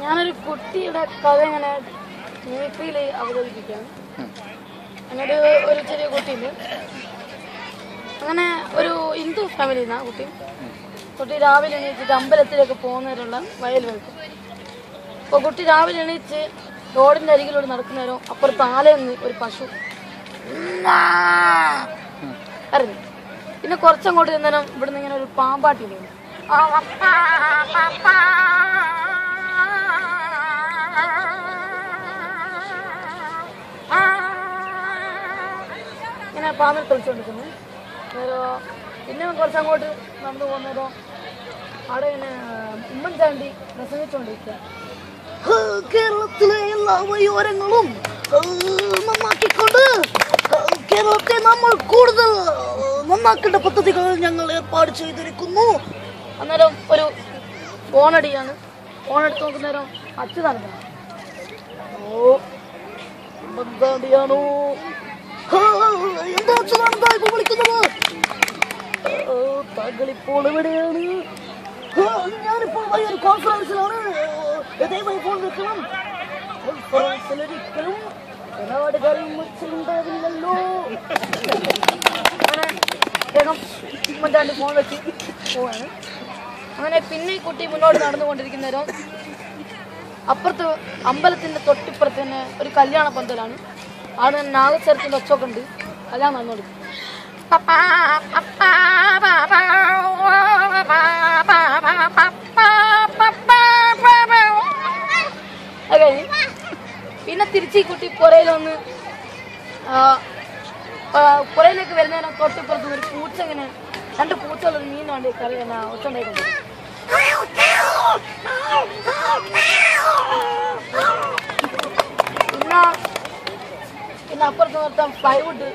ഞാനൊരു കുട്ടിയുടെ കഥ ഇങ്ങനെ മിമിക്രിയിൽ അവതരിപ്പിക്കുകയാണ് അങ്ങനെ ഒരു ഒരു ചെറിയ കുട്ടിയുണ്ട് അങ്ങനെ ഒരു ഹിന്ദു ഫാമിലിയിൽ നിന്നാണ് കുട്ടി കുട്ടി രാവിലെ എണീച്ചിട്ട് അമ്പലത്തിലേക്ക് പോകുന്നവരുള്ള വയൽ വെക്കും അപ്പോൾ കുട്ടി രാവിലെ എണീച്ച് റോഡിന്റെ അരികിലൂടെ നടക്കുന്നേരം അപ്പുറത്ത് ആലയിൽ നിന്ന് ഒരു പശു അറിഞ്ഞു പിന്നെ കുറച്ചങ്ങോട്ട് ചെന്നേരം ഇവിടുന്ന് ഇങ്ങനെ ഒരു പാമ്പാട്ടി വീണു ഇങ്ങനെ പാമ്പിൽ കളിച്ചുകൊണ്ടിരിക്കുന്നു നേരോ പിന്നെ കുറച്ചങ്ങോട്ട് നടന്നു പോകുന്നേരോ അവിടെ ഇങ്ങനെ ഉമ്മൻചാണ്ടി പ്രസംഗിച്ചുകൊണ്ടിരിക്കുക കേരളത്തിലെ എല്ലാ വയോരങ്ങളും നന്നാക്കിക്കൊണ്ട് കേരളത്തെ നമ്മൾ കൂടുതൽ നന്നാക്കേണ്ട പദ്ധതികൾ ഞങ്ങൾ ഏർപ്പാട് ചെയ്തിരിക്കുന്നു അന്നേരം ഒരു ഫോണടിയാണ് ഫോൺ എടുത്ത് നോക്കുന്നേരം അച്യുതാണ് ഓ ഉമ്മൻചാണ്ടിയാണോ ഹാ, എന്താ അച്യുതാനന്ദ ഇപ്പൊ വിളിക്കുന്നത് ഓ, താങ്കൾ ഇപ്പോൾ എവിടെയാണ് ആ, ഞാനിപ്പോൾ വലിയൊരു കോൺഫറൻസിലാണ് ഏ, ദയവായി ഫോൺ വെക്കണം കോൺഫറൻസിൽ ഒരിക്കലും ഇടപാടുകാരും ഉണ്ടാവില്ലല്ലോ അങ്ങനെ അദ്ദേഹം ഉമ്മൻചാണ്ടി ഫോൺ വെച്ച് പോവാണ് അങ്ങനെ പിന്നെ ഈ കുട്ടി മുന്നോട്ട് നടന്നുകൊണ്ടിരിക്കുന്നേരം അപ്പുറത്ത് അമ്പലത്തിന്റെ തൊട്ടിപ്പുറത്ത് തന്നെ ഒരു കല്യാണ പന്തലാണ് അവിടെ നാഗസ്വരത്തിന്റെ ഒച്ചൊക്കെ ഉണ്ട് കല്യാണം നടന്നുകൊടുക്കും അത് കഴിഞ്ഞ് പിന്നെ തിരിച്ച് ഈ കുട്ടി പുറയിലൊന്ന് പുറയിലേക്ക് വരുന്നതിന് തൊട്ടിപ്പുറത്ത് ഒരു പൂച്ച ഇങ്ങനെ രണ്ട് പൂച്ചകൾ ഒരു മീൻ വേണ്ടി കറി തന്നെ ഒച്ചുണ്ടായിട്ടുണ്ട് പിന്നെ പിന്നെ അപ്പുറത്ത് നിർത്താൻ പ്ലൈവുഡ്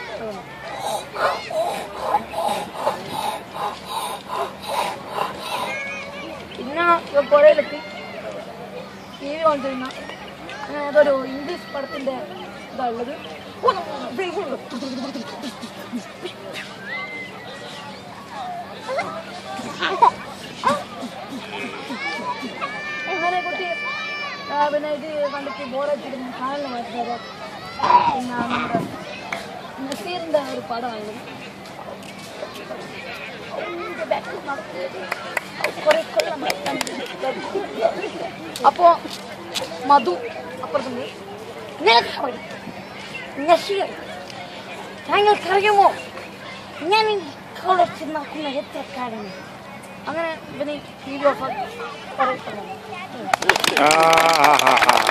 പിന്നെ ഇവ പുഴയിലെത്തി ടി വി കൊണ്ടിരുന്ന അങ്ങനെ ഏതൊരു ഇംഗ്ലീഷ് പടത്തിന്റെ ഇതാ ഉള്ളത് അങ്ങനെ കുട്ടി ആ, പിന്നെ ഇത് കണ്ടിട്ട് ബോറടിച്ചിട്ട് ചാനലിൽ മാറ്റി തരാം പിന്നെ നമ്മുടെ നസീറിന്റെ ഒരു പടമാണ് അപ്പോ മധു അപ്പുറത്തുണ്ട് നിനക്ക് നസീർ താങ്കൾക്കറിയുമോ ഞാൻ കോളേജ് നടക്കുന്ന എത്രക്കാരാണ് അങ്ങനെ ഇവന് ടി വി ഓഫ് പറയപ്പെടുന്നു ആ, ആ, ആ, ആ.